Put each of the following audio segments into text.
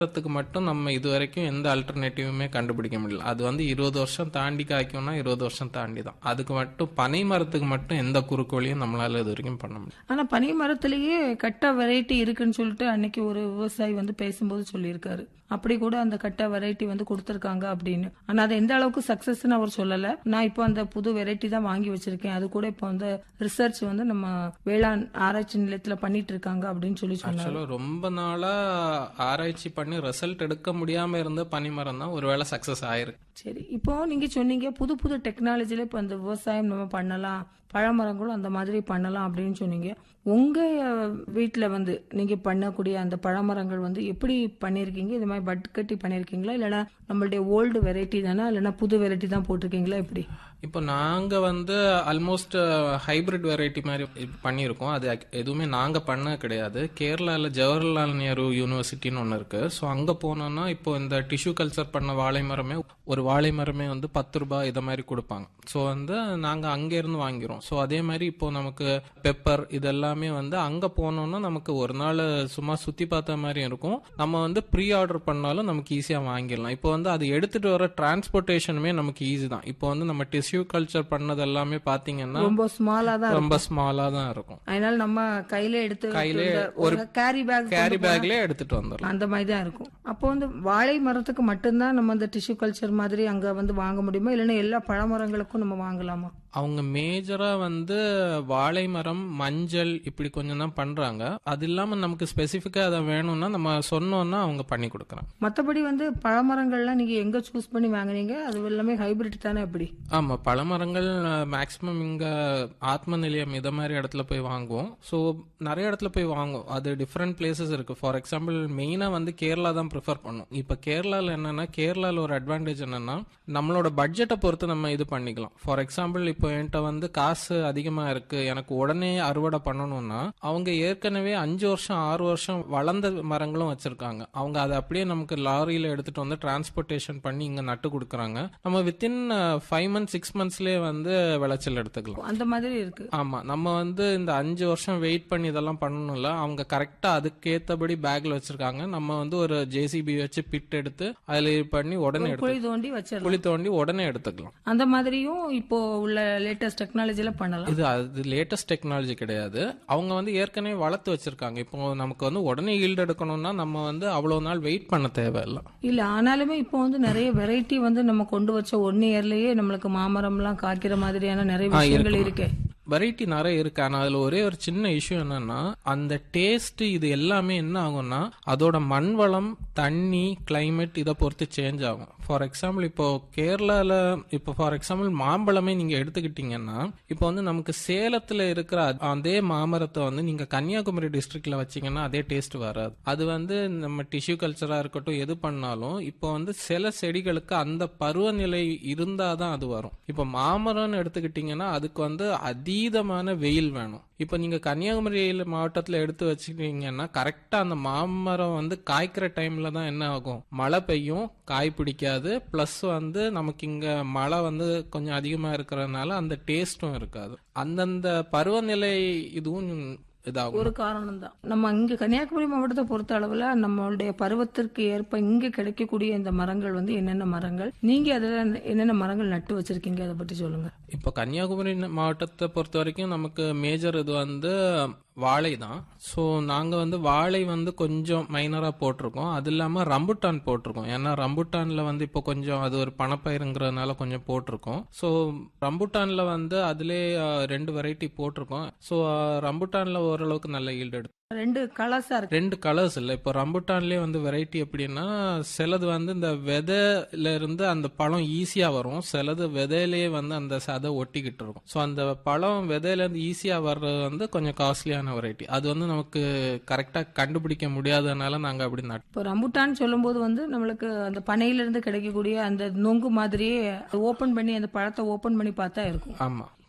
த்துக்கு மட்டும் நம்ம இது வரைக்கும் எந்த அல்டர்னேட்டிவுமே கண்டுபிடிக்க முடியல அது வந்து இருபது வருஷம் தாண்டி காய்க்கும்னா இருபது வருஷம் தாண்டி தான் அதுக்கு மட்டும் பனை மரத்துக்கு மட்டும் எந்த குறுக்கு வழியும் நம்மளால இது வரைக்கும் பண்ண முடியும் ஆனா பனை மரத்திலேயே கட்ட வெரைட்டி இருக்குன்னு சொல்லிட்டு அன்னைக்கு ஒரு விவசாயி வந்து பேசும்போது சொல்லியிருக்காரு அப்படி கூட அந்த கட்ட வெரைட்டி வந்து கொடுத்துருக்காங்க அப்படின்னு ஆனா அது எந்த அளவுக்கு சக்சஸ்ன்னு அவர் சொல்லல நான் இப்போ அந்த புது வெரைட்டி தான் வாங்கி வச்சிருக்கேன் அது கூட இப்போ வந்து ரிசர்ச் வந்து நம்ம வேளாண் ஆராய்ச்சி நிலையத்துல பண்ணிட்டு இருக்காங்க அப்படின்னு சொல்லி சொன்னாரு ஆக்சுவலா ரொம்ப நாளா ஆராய்ச்சி பண்ணி ரிசல்ட் எடுக்க முடியாம இருந்த பனிமரம் தான் ஒருவேளை சக்சஸ் ஆயிருக்கு சரி இப்போ நீங்க சொன்னீங்க புது புது டெக்னாலஜில இப்போ அந்த விவசாயம் நம்ம பண்ணலாம் பழமரங்களும் அந்த மாதிரி பண்ணலாம் அப்படின்னு சொன்னீங்க உங்க அஹ், வீட்ல வந்து நீங்க பண்ணக்கூடிய அந்த பழமரங்கள் வந்து எப்படி பண்ணிருக்கீங்க இது மாதிரி பட் கட்டி பண்ணிருக்கீங்களா இல்லைன்னா நம்மளுடைய ஓல்டு வெரைட்டி தானே இல்லைன்னா புது வெரைட்டி தான் போட்டிருக்கீங்களா எப்படி இப்போ நாங்க வந்து ஆல்மோஸ்ட் ஹைபிரிட் வெரைட்டி மாதிரி இப்ப பண்ணியிருக்கோம் அது ac- எதுவுமே நாங்க பண்ண கிடையாது கேரளால ஜவஹர்லால் நேரு யூனிவர்சிட்டின்னு ஒன்று இருக்கு ஸோ அங்க போனோம்னா இப்போ இந்த டிஷ்யூ கல்ச்சர் பண்ண வாழை மரமே ஒரு வாழை மரமே வந்து பத்து ரூபாய் இதை மாதிரி கொடுப்பாங்க ஸோ வந்து நாங்க அங்க இருந்து வாங்கிறோம் ஸோ அதே மாதிரி இப்போ நமக்கு பெப்பர் இதெல்லாமே வந்து அங்க போனோம்னா நமக்கு ஒரு நாள் சும்மா சுத்தி பார்த்த மாதிரி இருக்கும் நம்ம வந்து ப்ரீ ஆர்டர் பண்ணாலும் நமக்கு ஈஸியா வாங்கிடலாம் இப்போ வந்து அது எடுத்துட்டு வர டிரான்ஸ்போர்ட்டேஷனுமே நமக்கு ஈஸி தான் இப்போ வந்து நம்ம டிஷ்யூ கல்ச்சர் பண்ணது எல்லாமே பாத்தீங்கன்னா ரொம்ப ஸ்மாலா தான் ரொம்ப ஸ்மாலா தான் இருக்கும் அதனால நம்ம கையில எடுத்து கையிலே இந்த ஒரு கேரி பேக் கேரி பேக்லயே எடுத்துட்டு வந்துடலாம் அந்த மாதிரி தான் இருக்கும் அப்போ வந்து வாழை மரத்துக்கு மட்டும்தான் நம்ம அந்த டிஷ்யூ கல்ச்சர் மாதிரி அங்க வந்து வாங்க முடியுமா இல்லைன்னா எல்லா பழமரங்களுக்கும் நம்ம வாங்கலாமா அவங்க மேஜரா வந்து வாழை மரம் மஞ்சள் இப்படி கொஞ்சம் தான் பண்றாங்க அது இல்லாம நமக்கு ஸ்பெசிஃபிக்கா அதை வேணும்னா நம்ம சொன்னோம்னா அவங்க பண்ணி கொடுக்குறாங்க மத்தபடி வந்து பழமரங்கள்லாம் நீங்க எங்க சூஸ் பண்ணி வாங்குனீங்க அது எல்லாமே ஹைபிரிட் தானே எப்படி ஆமா பழமரங்கள் மேக்சிமம் இங்க ஆத்ம நிலையம் இத மாதிரி இடத்துல போய் வாங்குவோம் ஸோ நிறைய இடத்துல போய் வாங்குவோம் அது டிஃப்ரெண்ட் பிளேசஸ் இருக்கு ஃபார் எக்ஸாம்பிள் மெயினா வந்து கேரளா தான் ப்ரிஃபர் பண்ணும் இப்போ கேரளால என்னன்னா கேரளால ஒரு அட்வான்டேஜ் என்னன்னா நம்மளோட பட்ஜெட்டை பொறுத்து நம்ம இது பண்ணிக்கலாம் ஃபார் எக்ஸாம்பிள் இப்போ என்கிட்ட வந்து காசு அதிகமா இருக்கு எனக்கு உடனே அறுவடை பண்ணணும்னா அவங்க ஏற்கனவே அஞ்சு வருஷம் ஆறு வருஷம் வளர்ந்த மரங்களும் வச்சிருக்காங்க அவங்க அதை அப்படியே நமக்கு லாரியில எடுத்துட்டு வந்து டிரான்ஸ்போர்ட்டேஷன் பண்ணி இங்க நட்டு கொடுக்குறாங்க நம்ம வித்தின் ஃபைவ் மந்த்ஸ் சிக்ஸ் மந்த்ஸ்லயே வந்து விளைச்சல் எடுத்துக்கலாம் அந்த மாதிரி இருக்கு ஆமா நம்ம வந்து இந்த அஞ்சு வருஷம் வெயிட் பண்ணி இதெல்லாம் பண்ணணும்ல அவங்க கரெக்டா அதுக்கேத்தபடி பேக்ல வச்சிருக்காங்க நம்ம வந்து ஒரு ஜேசிபி வச்சு பிட் எடுத்து அதுல இது பண்ணி உடனே எடுத்து குழி தோண்டி வச்சிடலாம் குழி தோண்டி உடனே எடுத்துக்கலாம் அந்த மாதிரியும் இப்போ உள்ள லேட்டஸ்ட் டெக்னாலஜில பண்ணலாம் இது அது லேட்டஸ்ட் டெக்னாலஜி கிடையாது அவங்க வந்து ஏற்கனவே வளர்த்து வச்சிருக்காங்க இப்போ நமக்கு வந்து உடனே ஈல்டு எடுக்கணும்னா நம்ம வந்து அவ்வளவு நாள் வெயிட் பண்ண தேவையில்லை இல்ல ஆனாலுமே இப்போ வந்து நிறைய வெரைட்டி வந்து நம்ம கொண்டு வச்ச ஒன் இயர்லயே நம்மளுக்கு மாமரம்லாம் காய்க்கிற மாதிரியான நிறைய விஷயங்கள் இருக்கு வெரைட்டி நிறைய இருக்கு ஆனா அதுல ஒரே ஒரு சின்ன இஷ்யூ என்னன்னா அந்த டேஸ்ட் இது எல்லாமே என்ன ஆகும்னா அதோட மண் வளம் தண்ணி கிளைமேட் இதை பொறுத்து சேஞ்ச் ஆகும் ஃபார் எக்ஸாம்பிள் இப்போ கேரளால இப்போ ஃபார் எக்ஸாம்பிள் மாம்பழமே நீங்க எடுத்துக்கிட்டீங்கன்னா இப்போ வந்து நமக்கு சேலத்துல இருக்கிற அ- அதே மாமரத்தை வந்து நீங்க கன்னியாகுமரி டிஸ்ட்ரிக்ட்ல வச்சீங்கன்னா அதே டேஸ்ட் வராது அது வந்து நம்ம டிஷ்யூ கல்ச்சரா இருக்கட்டும் எது பண்ணாலும் இப்போ வந்து சில செடிகளுக்கு அந்த பருவநிலை இருந்தாதான் அது வரும் இப்போ மாமரம்னு எடுத்துக்கிட்டீங்கன்னா அதுக்கு வந்து அதீதமான வெயில் வேணும் இப்போ நீங்க கன்னியாகுமரி மாவட்டத்துல எடுத்து வச்சுக்கிட்டீங்கன்னா கரெக்டா அந்த மாமரம் வந்து காய்க்கிற டைம்ல தான் என்ன ஆகும் மழை பெய்யும் காய் பிடிக்காது பிளஸ் வந்து நமக்கு இங்க மழை வந்து கொஞ்சம் அதிகமா இருக்கிறதுனால அந்த டேஸ்டும் இருக்காது அந்தந்த பருவநிலை இதுவும் இதாகும் ஒரு காரணம் தான் நம்ம இங்க கன்னியாகுமரி மாவட்டத்தை பொறுத்த அளவுல நம்மளுடைய பருவத்திற்கு ஏற்ப இங்க கிடைக்கக்கூடிய இந்த மரங்கள் வந்து என்னென்ன மரங்கள் நீங்க அதுல என்னென்ன மரங்கள் நட்டு வச்சிருக்கீங்க அதை பத்தி சொல்லுங்க இப்போ கன்னியாகுமரி மாவட்டத்தை பொறுத்த வரைக்கும் நமக்கு மேஜர் இது வந்து வாழை தான் ஸோ நாங்கள் வந்து வாழை வந்து கொஞ்சம் மைனராக போட்டிருக்கோம் அது இல்லாமல் ரம்புட்டான் போட்டிருக்கோம் ஏன்னா ரம்புட்டானில் வந்து இப்போ கொஞ்சம் அது ஒரு பணப்பயிருங்கிறதுனால கொஞ்சம் போட்டிருக்கோம் ஸோ ரம்புட்டானில் வந்து அதிலே அஹ், ரெண்டு வெரைட்டி போட்டிருக்கோம் ஸோ ரம்புட்டானில் ஓரளவுக்கு நல்ல ஈல்டு எடுத்து ரெண்டு கலர்ஸா இருக்கு ரெண்டு கலர்ஸ் இல்லை இப்போ ரம்புட்டான்லேயே வந்து வெரைட்டி எப்படின்னா சிலது வந்து இந்த விதையில இருந்து அந்த பழம் ஈஸியா வரும் சிலது விதையிலேயே வந்து அந்த சதை ஒட்டிக்கிட்டு இருக்கும் ஸோ அந்த பழம் விதையில இருந்து ஈஸியா வர்றது வந்து கொஞ்சம் காஸ்ட்லியான வெரைட்டி அது வந்து நமக்கு கரெக்டா கண்டுபிடிக்க முடியாதனால நாங்க அப்படி நட் இப்போ ரம்புட்டான் சொல்லும்போது வந்து நம்மளுக்கு அந்த பனையில இருந்து கிடைக்கக்கூடிய அந்த நொங்கு மாதிரியே ஓபன் பண்ணி அந்த பழத்தை ஓபன் பண்ணி பார்த்தா இருக்கும் ஆமா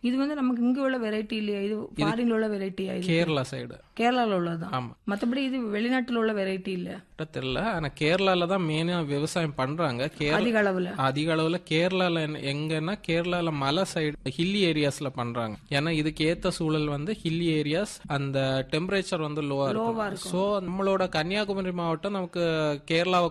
இது வந்து நமக்கு இங்க உள்ள வெரைட்டி இல்லையா இது ஃபாரின்ல உள்ள வெரைட்டியா இது கேரளா சைடு கேரளால உள்ளதான் ஆமா மத்தபடி இது வெளிநாட்டுல உள்ள வெரைட்டி இல்ல தெரியல ஆனா கேரளால தான் மெயினா விவசாயம் பண்றாங்க கேரளா அதிக அளவுல அதிக அளவுல கேரளால என்ன- எங்கன்னா கேரளால மலை சைடு ஹில்லி ஏரியாஸ்ல பண்றாங்க ஏன்னா இதுக்கு ஏத்த சூழல் வந்து ஹில்லி ஏரியாஸ் அந்த டெம்பரேச்சர் வந்து லோவா லோவா இருக்கும் சோ நம்மளோட கன்னியாகுமரி மாவட்டம் நமக்கு கேரளாவை